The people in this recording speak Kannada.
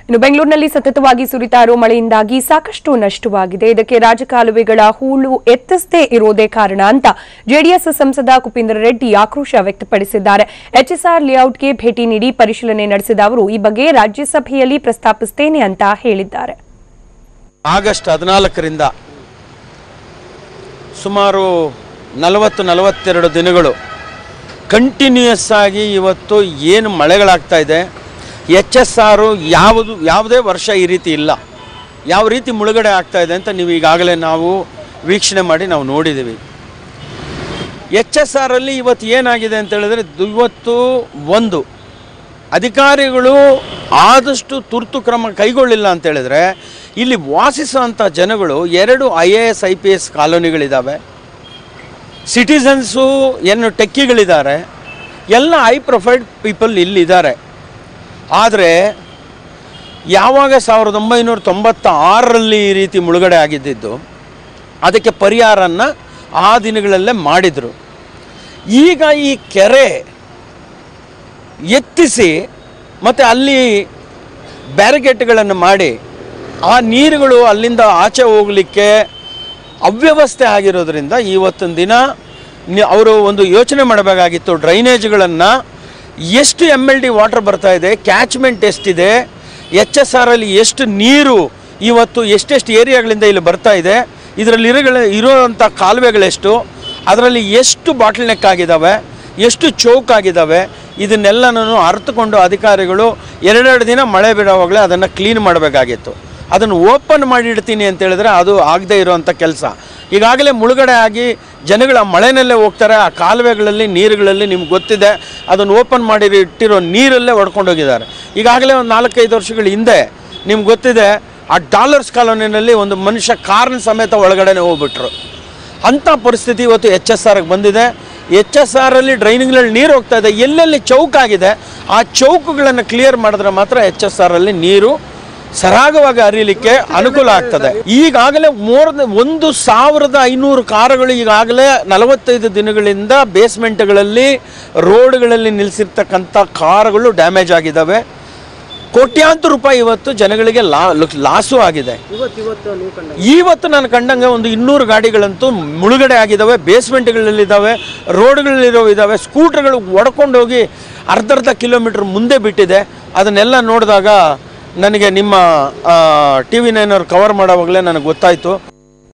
ಇನ್ನು ಬೆಂಗಳೂರಿನಲ್ಲಿ ಸತತವಾಗಿ ಸುರಿತಾ ಇರೋ ಮಳೆಯಿಂದಾಗಿ ಸಾಕಷ್ಟು ನಷ್ಟವಾಗಿದೆ ಇದಕ್ಕೆ ರಾಜಕಾಲುವೆಗಳ ಹೂಳು ಎತ್ತಿಸದೇ ಇರೋದೇ ಕಾರಣ ಅಂತ ಜೆಡಿಎಸ್ ಸಂಸದ ಕುಪೇಂದ್ರ ರೆಡ್ಡಿ ಆಕ್ರೋಶ ವ್ಯಕ್ತಪಡಿಸಿದ್ದಾರೆ ಎಚ್ಎಸ್ಆರ್ ಲೇಔಟ್ಗೆ ಭೇಟಿ ನೀಡಿ ಪರಿಶೀಲನೆ ನಡೆಸಿದ ಅವರು ಈ ಬಗ್ಗೆ ರಾಜ್ಯಸಭೆಯಲ್ಲಿ ಪ್ರಸ್ತಾಪಿಸುತ್ತೇನೆ ಅಂತ ಹೇಳಿದ್ದಾರೆ ಆಗಸ್ಟ್ ಹದಿನಾಲ್ಕರಿಂದ ಸುಮಾರು ನಲವತ್ತು ನಲವತ್ತೆರಡು ದಿನಗಳು ಕಂಟಿನ್ಯೂಯಸ್ ಆಗಿ ಇವತ್ತು ಏನು ಮಳೆಗಳಾಗ್ತಾ ಇದೆ ಎಚ್ ಎಸ್ ಆರು ಯಾವುದು ಯಾವುದೇ ವರ್ಷ ಈ ರೀತಿ ಇಲ್ಲ ಯಾವ ರೀತಿ ಮುಳುಗಡೆ ಆಗ್ತಾ ಇದೆ ಅಂತ ನೀವು ಈಗಾಗಲೇ ನಾವು ವೀಕ್ಷಣೆ ಮಾಡಿ ನಾವು ನೋಡಿದ್ದೀವಿ ಎಚ್ ಎಸ್ ಆರಲ್ಲಿ ಇವತ್ತು ಏನಾಗಿದೆ ಅಂತ ಹೇಳಿದ್ರೆ ಇವತ್ತು ಒಂದು ಅಧಿಕಾರಿಗಳು ಆದಷ್ಟು ತುರ್ತು ಕ್ರಮ ಕೈಗೊಳ್ಳಿಲ್ಲ ಅಂತ ಹೇಳಿದ್ರೆ ಇಲ್ಲಿ ವಾಸಿಸುವಂಥ ಜನಗಳು ಎರಡು I A S I P S ಕಾಲೋನಿಗಳಿದ್ದಾವೆ ಸಿಟಿಸನ್ಸು ಏನು ಟೆಕ್ಕಿಗಳಿದ್ದಾರೆ ಎಲ್ಲ ಹೈ ಪ್ರೊಫೈಲ್ ಪೀಪಲ್ ಇಲ್ಲಿದ್ದಾರೆ ಆದರೆ ಯಾವಾಗ ಸಾವಿರದ ಒಂಬೈನೂರ ತೊಂಬತ್ತ ಆರರಲ್ಲಿ ಈ ರೀತಿ ಮುಳುಗಡೆ ಆಗಿದ್ದಿದ್ದು ಅದಕ್ಕೆ ಪರಿಹಾರನ ಆ ದಿನಗಳಲ್ಲೇ ಮಾಡಿದರು ಈಗ ಈ ಕೆರೆ ಎತ್ತಿಸಿ ಮತ್ತು ಅಲ್ಲಿ ಬ್ಯಾರಿಕೇಡ್ಗಳನ್ನು ಮಾಡಿ ಆ ನೀರುಗಳು ಅಲ್ಲಿಂದ ಆಚೆ ಹೋಗಲಿಕ್ಕೆ ಅವ್ಯವಸ್ಥೆ ಆಗಿರೋದ್ರಿಂದ ಇವತ್ತಿನ ದಿನ ನಿ- ಅವರು ಒಂದು ಯೋಚನೆ ಮಾಡಬೇಕಾಗಿತ್ತು ಡ್ರೈನೇಜ್ಗಳನ್ನು ಎಷ್ಟು ಎಮ್ ಎಲ್ ಡಿ ವಾಟರ್ ಬರ್ತಾ ಇದೆ ಕ್ಯಾಚ್ಮೆಂಟ್ ಎಷ್ಟಿದೆ ಎಚ್ ಎಸ್ ಆರ್ ಅಲ್ಲಿ ಎಷ್ಟು ನೀರು ಇವತ್ತು ಎಷ್ಟೆಷ್ಟು ಏರಿಯಾಗಳಿಂದ ಇಲ್ಲಿ ಬರ್ತಾ ಇದೆ ಇದರಲ್ಲಿ ಇರೋಗಳ ಇರುವಂಥ ಕಾಲುವೆಗಳೆಷ್ಟು ಅದರಲ್ಲಿ ಎಷ್ಟು ಬಾಟ್ಲ್ ನೆಕ್ ಆಗಿದ್ದಾವೆ ಎಷ್ಟು ಚೌಕ್ ಆಗಿದ್ದಾವೆ ಇದನ್ನೆಲ್ಲನೂ ಅರ್ಥಕೊಂಡು ಅಧಿಕಾರಿಗಳು ಎರಡೆರಡು ದಿನ ಮಳೆ ಬಿಡೋವಾಗಲೇ ಅದನ್ನು ಕ್ಲೀನ್ ಮಾಡಬೇಕಾಗಿತ್ತು ಅದನ್ನು ಓಪನ್ ಮಾಡಿ ಇಡ್ತೀನಿ ಅಂತ ಹೇಳಿದ್ರೆ ಅದು ಆಗದೇ ಇರೋವಂಥ ಕೆಲಸ ಈಗಾಗಲೇ ಮುಳುಗಡೆ ಆಗಿ ಜನಗಳು ಆ ಮಳೆನಲ್ಲೇ ಹೋಗ್ತಾರೆ ಆ ಕಾಲುವೆಗಳಲ್ಲಿ ನೀರುಗಳಲ್ಲಿ ನಿಮ್ಗೆ ಗೊತ್ತಿದೆ ಅದನ್ನು ಓಪನ್ ಮಾಡಿ ಇಟ್ಟಿರೋ ನೀರಲ್ಲೇ ಹೊಡ್ಕೊಂಡು ಹೋಗಿದ್ದಾರೆ ಈಗಾಗಲೇ ಒಂದು ನಾಲ್ಕೈದು ವರ್ಷಗಳ ಹಿಂದೆ ನಿಮ್ಗೆ ಗೊತ್ತಿದೆ ಆ ಡಾಲರ್ಸ್ ಕಾಲೋನಿನಲ್ಲಿ ಒಂದು ಮನುಷ್ಯ ಕಾರ್ನ ಸಮೇತ ಒಳಗಡೆನೆ ಹೋಗ್ಬಿಟ್ರು ಅಂಥ ಪರಿಸ್ಥಿತಿ ಇವತ್ತು ಎಚ್ ಎಸ್ ಆರ್ಗೆ ಬಂದಿದೆ ಎಚ್ ಎಸ್ ಆರಲ್ಲಿ ಡ್ರೈನಿಂಗ್ಗಳಲ್ಲಿ ನೀರು ಹೋಗ್ತಾ ಇದೆ ಎಲ್ಲೆಲ್ಲಿ ಚೌಕ್ ಆಗಿದೆ ಆ ಚೌಕುಗಳನ್ನು ಕ್ಲಿಯರ್ ಮಾಡಿದ್ರೆ ಮಾತ್ರ ಎಚ್ ಎಸ್ ಆರಲ್ಲಿ ನೀರು ಸರಾಗವಾಗಿ ಹರಿಲಿಕ್ಕೆ ಅನುಕೂಲ ಆಗ್ತದೆ ಈಗಾಗಲೇ ಮೋರ್ ಒಂದು ಸಾವಿರದ ಐನೂರು ಕಾರುಗಳು ಈಗಾಗಲೇ ನಲವತ್ತೈದು ದಿನಗಳಿಂದ ಬೇಸ್ಮೆಂಟ್ಗಳಲ್ಲಿ ರೋಡ್ಗಳಲ್ಲಿ ನಿಲ್ಲಿಸಿರ್ತಕ್ಕಂಥ ಕಾರುಗಳು ಡ್ಯಾಮೇಜ್ ಆಗಿದ್ದಾವೆ ಕೋಟ್ಯಾಂತರ ರೂಪಾಯಿ ಇವತ್ತು ಜನಗಳಿಗೆ ಲಾ ಲಾಸು ಆಗಿದೆ ಇವತ್ತು ನಾನು ಕಂಡಂಗೆ ಒಂದು ಇನ್ನೂರು ಗಾಡಿಗಳಂತೂ ಮುಳುಗಡೆ ಆಗಿದ್ದಾವೆ ಬೇಸ್ಮೆಂಟ್ಗಳಲ್ಲಿದ್ದಾವೆ ರೋಡ್ಗಳಲ್ಲಿರೋ ಇದ್ದಾವೆ ಸ್ಕೂಟರ್ಗಳು ಒಡ್ಕೊಂಡು ಹೋಗಿ ಅರ್ಧ ಅರ್ಧ ಕಿಲೋಮೀಟ್ರ್ ಮುಂದೆ ಬಿಟ್ಟಿದೆ ಅದನ್ನೆಲ್ಲ ನೋಡಿದಾಗ ನನಗೆ ನಿಮ್ಮ ಟಿ ವಿ ನೈನವ್ರು ಕವರ್ ಮಾಡೋವಾಗಲೇ ನನಗೆ ಗೊತ್ತಾಯಿತು